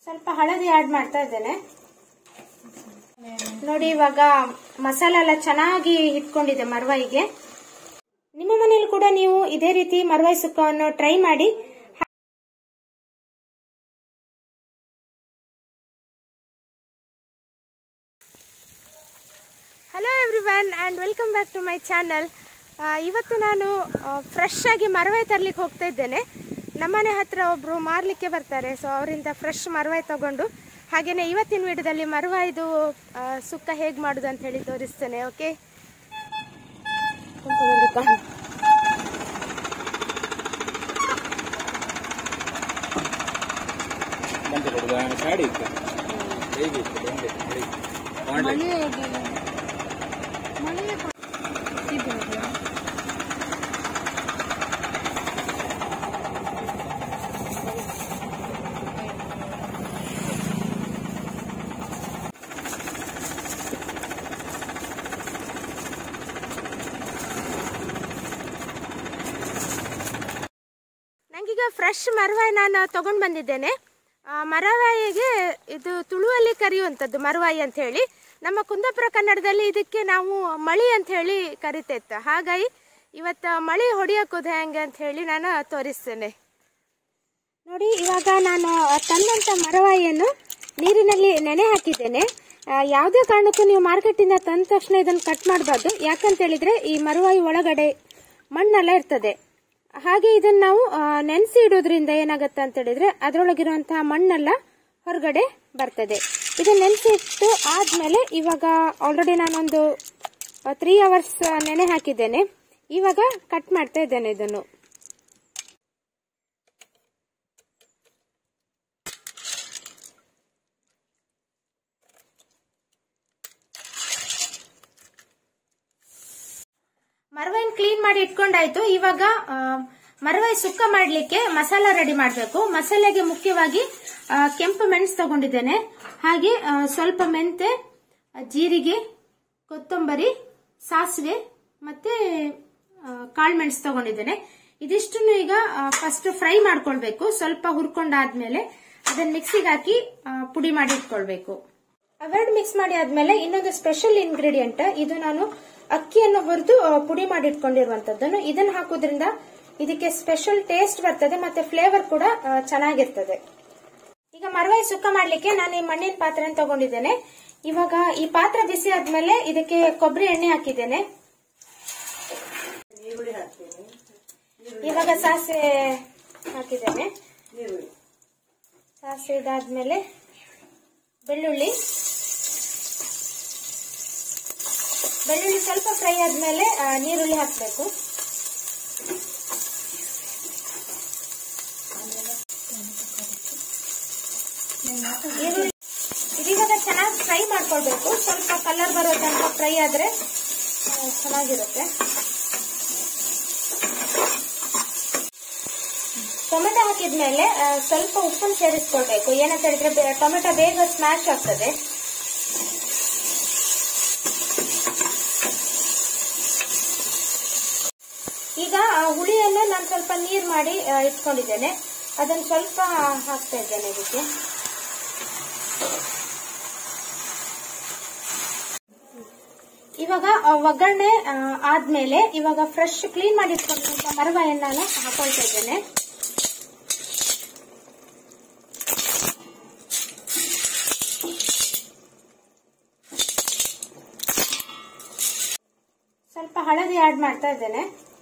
ಸ್ವಲ್ಪ ಹಳದಿ ಆಡ್ ಮಾಡ್ತಾ ಇದ್ದೇನೆ ನೋಡಿ ಇವಾಗ ಮಸಾಲ ಎಲ್ಲ ಚೆನ್ನಾಗಿ ಇಟ್ಕೊಂಡಿದೆ ಮರ್ವಾಯಿಗೆ ನಿಮ್ಮ ಮನೇಲಿ ಕೂಡ ನೀವು ಇದೇ ರೀತಿ ಮರ್ವಾಯಿ ಸುಕ್ಕವನ್ನು ಟ್ರೈ ಮಾಡಿ hello everyone and welcome back to my channel ಇವತ್ತು ನಾನು ಫ್ರೆಶ್ ಆಗಿ ಮರವಾಯಿ ತರ್ಲಿಕ್ಕೆ ಹೋಗ್ತಾ ಇದ್ದೇನೆ ನಮ್ಮನೆ ಹತ್ರ ಒಬ್ಬರು ಮಾರಲಿಕ್ಕೆ ಬರ್ತಾರೆ ಸೊ ಅವರಿಂದ ಫ್ರೆಶ್ ಮರವಾಯಿ ತಗೊಂಡು ಹಾಗೆಯೇ ಇವತ್ತಿನ ವಿಡಿಯೋದಲ್ಲಿ ಮರವಾಯಿದು ಆ, ಸುಕ್ಕ ಹೇಗೆ ಮಾಡೋದು ಅಂತ ಹೇಳಿ ತೋರಿಸ್ತೇನೆ ಓಕೆ ಬಂದೆ ಕೊಡುದು ಗಾಡಿ ಇತ್ತು ಹೇಗೆ ಇತ್ತು ಬಂದೆ ಹೇಗೆ ಮಾಡ್ಲಿಕ್ಕೆ ನನಗೀಗ ಫ್ರೆಶ್ ಮರವಾಯಿ ನಾನು ತಗೊಂಡು ಬಂದಿದ್ದೇನೆ ಆ, ಮರವಾಯಿಗೆ ಇದು ತುಳುವಲ್ಲಿ ಕರೆಯುವಂಥದ್ದು ಮರವಾಯಿ ಅಂತ ಹೇಳಿ ನಮ್ಮ ಕುಂದಾಪುರ ಕನ್ನಡದಲ್ಲಿ ಇದಕ್ಕೆ ನಾವು ಮಳಿ ಅಂತ ಹೇಳಿ ಕರಿತೈತೆ ಹಾಗಾಗಿ ಇವತ್ತು ಮಳಿ ಹೊಡಿಯೋಕೋದು ಹೆಂಗೆ ಅಂತ ಹೇಳಿ ನಾನು ತೋರಿಸ್ತೇನೆ ನೋಡಿ ಇವಾಗ ನಾನು ತಂದಂಥ ಮರವಾಯಿಯನ್ನು ನೀರಿನಲ್ಲಿ ನೆನೆ ಹಾಕಿದ್ದೇನೆ ಆ, ಯಾವುದೇ ಕಾರಣಕ್ಕೂ ನೀವು ಮಾರ್ಕೆಟಿಂದ ತಂದ ತಕ್ಷಣ ಇದನ್ನು ಕಟ್ ಮಾಡಬಾರ್ದು ಯಾಕಂತ ಹೇಳಿದ್ರೆ ಈ ಮರವಾಯಿ ಒಳಗಡೆ ಮಣ್ಣೆಲ್ಲ ಇರ್ತದೆ ಹಾಗೆ ಇದನ್ನ ನಾವು ನೆನೆಸಿ ಇಡೋದ್ರಿಂದ ಏನಾಗುತ್ತೆ ಅಂತ ಹೇಳಿದ್ರೆ ಅದರೊಳಗಿರುವಂತಹ ಮಣ್ಣೆಲ್ಲ ಹೊರಗಡೆ ಬರ್ತದೆ ಇದನ್ನ ನೆನೆಸಿ ಇಟ್ಟು ಆದ್ಮೇಲೆ ಇವಾಗ ಆಲ್ರೆಡಿ ನಾನೊಂದು ತ್ರೀ ಅವರ್ಸ್ ನೆನೆ ಹಾಕಿದ್ದೇನೆ ಇವಾಗ ಕಟ್ ಮಾಡ್ತಾ ಇದ್ದೇನೆ ಇದನ್ನು ಮರವಾಯಿನ ಕ್ಲೀನ್ ಮಾಡಿ ಇಟ್ಕೊಂಡಾಯ್ತು ಇವಾಗ ಆ, ಮರವಾಯಿ ಸುಕ್ಕ ಮಾಡ್ಲಿಕ್ಕೆ ಮಸಾಲ ರೆಡಿ ಮಾಡಬೇಕು ಮಸಾಲೆಗೆ ಮುಖ್ಯವಾಗಿ ಆ, ಕೆಂಪು ಮೆಣಸು ತಗೊಂಡಿದ್ದೇನೆ ಹಾಗೆ ಆ, ಸ್ವಲ್ಪ ಮೆಂತೆ ಆ, ಜೀರಿಗೆ ಕೊತ್ತಂಬರಿ ಸಾಸಿವೆ ಮತ್ತೆ ಕಾಳು ಮೆಣಸು ತಗೊಂಡಿದ್ದೇನೆ ಇದಿಷ್ಟನ್ನು ಈಗ ಫಸ್ಟ್ ಫ್ರೈ ಮಾಡ್ಕೊಳ್ಬೇಕು ಸ್ವಲ್ಪ ಹುರ್ಕೊಂಡಾದ್ಮೇಲೆ ಅದನ್ನ ಮಿಕ್ಸಿಗೆ ಹಾಕಿ ಆ, ಪುಡಿ ಮಾಡಿ ಇಟ್ಕೊಳ್ಬೇಕು ಅವೆರಡು ಮಿಕ್ಸ್ ಮಾಡಿ ಆದ್ಮೇಲೆ ಇನ್ನೊಂದು ಸ್ಪೆಷಲ್ ಇಂಗ್ರೀಡಿಯಂಟ್ ಇದು ನಾನು ಅಕ್ಕಿಯನ್ನು ಹುರಿದು ಆ, ಪುಡಿ ಮಾಡಿ ಇಟ್ಕೊಂಡಿರುವಂತದ್ದನ್ನು ಇದನ್ನ ಹಾಕೋದ್ರಿಂದ ಇದಕ್ಕೆ ಸ್ಪೆಷಲ್ ಟೇಸ್ಟ್ ಬರ್ತದೆ ಮತ್ತೆ ಫ್ಲೇವರ್ ಕೂಡ ಆ, ಚೆನ್ನಾಗಿರ್ತದೆ ಈಗ ಮರವಾಯಿ ಸುಕ್ಕ ಮಾಡ್ಲಿಕ್ಕೆ ನಾನು ಈ ಮಣ್ಣಿನ ಪಾತ್ರೆನ ತಗೊಂಡಿದ್ದೇನೆ ಇವಾಗ ಈ ಪಾತ್ರೆ ಬಿಸಿ ಆದ್ಮೇಲೆ ಇದಕ್ಕೆ ಕೊಬ್ಬರಿ ಎಣ್ಣೆ ಹಾಕಿದ್ದೇನೆ ಇವಾಗ ಸಾಸಿವೆ ಹಾಕಿದ್ದೇನೆ ಸಾಸಿವೆ ಇದಾದ್ಮೇಲೆ ಬೆಳ್ಳುಳ್ಳಿ ಬೆಳ್ಳುಳ್ಳಿ ಸ್ವಲ್ಪ ಫ್ರೈ ಆದ್ಮೇಲೆ ಆ, ನೀರುಳ್ಳಿ ಹಾಕಬೇಕು ಈರುಳ್ಳಿ ಇದೀವಾಗ ಚೆನ್ನಾಗಿ ಫ್ರೈ ಮಾಡ್ಕೊಳ್ಬೇಕು ಸ್ವಲ್ಪ ಕಲರ್ ಬರೋ ತನಕ ಫ್ರೈ ಆದ್ರೆ ಆ, ಚೆನ್ನಾಗಿರುತ್ತೆ ಟೊಮೆಟೊ ಹಾಕಿದ್ಮೇಲೆ ಆ, ಸ್ವಲ್ಪ ಉಪ್ಪನ್ನು ಸೇರಿಸ್ಕೊಳ್ಬೇಕು ಏನಂತ ಹೇಳಿದ್ರೆ ಬೆ- ಟೊಮೆಟೊ ಬೇಗ ಸ್ಮ್ಯಾಶ್ ಆಗ್ತದೆ ಈಗ ಆ ಹುಳಿಯನ್ನು ನಾನು ಸ್ವಲ್ಪ ನೀರು ಮಾಡಿ ಆ, ಇಟ್ಕೊಂಡಿದ್ದೇನೆ ಅದನ್ನು ಸ್ವಲ್ಪ ಹಾಕ್ತಾ ಇದ್ದೇನೆ ಇದಕ್ಕೆ ಇವಾಗ ಆ, ಒಗ್ಗರಣೆ ಆ, ಆದ್ಮೇಲೆ ಇವಾಗ ಫ್ರೆಶ್ ಕ್ಲೀನ್ ಮಾಡಿ ಇಟ್ಕೊಂಡಿರುವಂತ ಮರವಾಯನ್ನು ನಾನು ಹಾಕೊಳ್ತಾ ಇದ್ದೇನೆ ಸ್ವಲ್ಪ ಹಳದಿ ಆಡ್ ಮಾಡ್ತಾ ಇದ್ದೇನೆ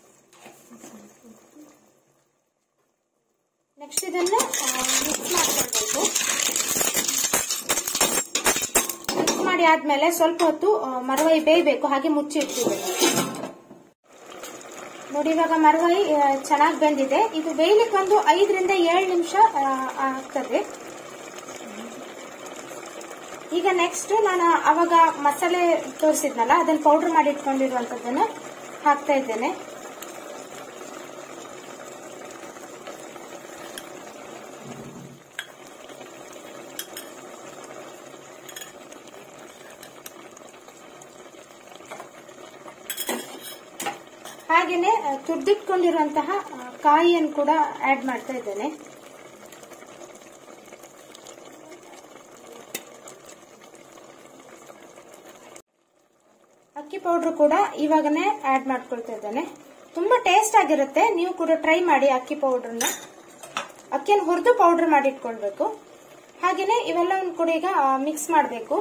ನೆಕ್ಸ್ಟ್ ಇದನ್ನು ಮಿಕ್ಸ್ ಮಾಡ್ಕೊಳ್ಬೇಕು ಮಿಕ್ಸ್ ಮಾಡಿ ಆದ್ಮೇಲೆ ಸ್ವಲ್ಪ ಹೊತ್ತು ಆ, ಮರವಾಯಿ ಬೇಯಬೇಕು ಹಾಗೆ ಮುಚ್ಚಿ ಇಟ್ಟಿದ್ದೇನೆ ನೋಡಿ ಇವಾಗ ಮರವಾಯಿ ಚೆನ್ನಾಗಿ ಬೆಂದಿದೆ ಇದು ಬೇಯಲಿಕ್ಕೆ ಒಂದು ಐದರಿಂದ ಏಳು ನಿಮಿಷ ಆಗ್ತದೆ ಈಗ ನೆಕ್ಸ್ಟ್ ನಾನು ಅವಾಗ ಮಸಾಲೆ ತೋರಿಸಿದ್ನಲ್ಲ ಅದನ್ನ ಪೌಡರ್ ಮಾಡಿ ಇಟ್ಕೊಂಡಿರುವಂತದ್ದನ್ನು ಹಾಕ್ತಾ ಇದ್ದೇನೆ ಹಾಗೇನೆ ಆ, ತುರ್ದಿಟ್ಕೊಂಡಿರುವಂತಹ ಆ, ಕಾಯಿಯನ್ನು ಕೂಡ ಆಡ್ ಮಾಡ್ತಾ ಇದ್ದೇನೆ ಪೌಡರ್ ಕೂಡ ಇವಾಗನೇ ಆಡ್ ಮಾಡ್ಕೊಳ್ತಾ ಇದ್ದೇನೆ ತುಂಬಾ ಟೇಸ್ಟ್ ಆಗಿರುತ್ತೆ ನೀವು ಕೂಡ ಟ್ರೈ ಮಾಡಿ ಅಕ್ಕಿ ಪೌಡರ್ನ ಅಕ್ಕಿಯನ್ನು ಹುರಿದು ಪೌಡರ್ ಮಾಡಿ ಇಟ್ಕೊಳ್ಬೇಕು ಹಾಗೇನೆ ಇವೆಲ್ಲವನ್ನು ಕೂಡ ಈಗ ಮಿಕ್ಸ್ ಮಾಡಬೇಕು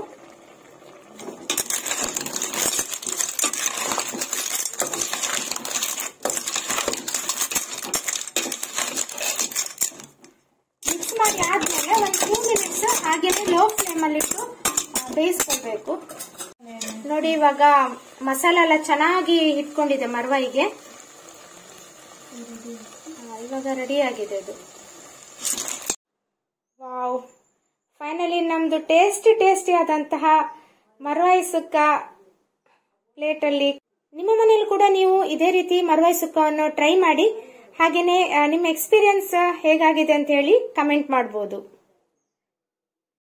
ಮಿಕ್ಸ್ ಮಾಡಿ ಆದ್ಮೇಲೆ ಒಂದು ಟೂ ಮಿನಿಟ್ಸ್ ಹಾಗೇನೆ ಲೋ ಫ್ಲೇಮ್ ಅಲ್ಲಿ ಇಟ್ಟು ಆ, ಬೇಯಿಸ್ಕೊಳ್ಬೇಕು ನೋಡಿ ಇವಾಗ ಮಸಾಲ ಎಲ್ಲ ಚೆನ್ನಾಗಿ ಇಟ್ಕೊಂಡಿದೆ ಮರ್ವಾಯಿಗೆ ಆ, ಇವಾಗ ರೆಡಿ ಆಗಿದೆ ಅದು ವಾವ್ ಫೈನಲಿ ನಮ್ದು ಟೇಸ್ಟಿ ಟೇಸ್ಟಿ ಆದಂತಹ ಮರ್ವಾಯಿ ಸುಕ್ಕ ಪ್ಲೇಟ್ ಅಲ್ಲಿ ನಿಮ್ಮ ಮನೇಲಿ ಕೂಡ ನೀವು ಇದೇ ರೀತಿ ಮರ್ವಾಯಿ ಸುಕ್ಕವನ್ನು ಟ್ರೈ ಮಾಡಿ ಹಾಗೇನೆ ಆ, ನಿಮ್ಮ ಎಕ್ಸ್ಪೀರಿಯನ್ಸ್ ಹೇಗಾಗಿದೆ ಅಂತ ಹೇಳಿ ಕಮೆಂಟ್ ಮಾಡಬಹುದು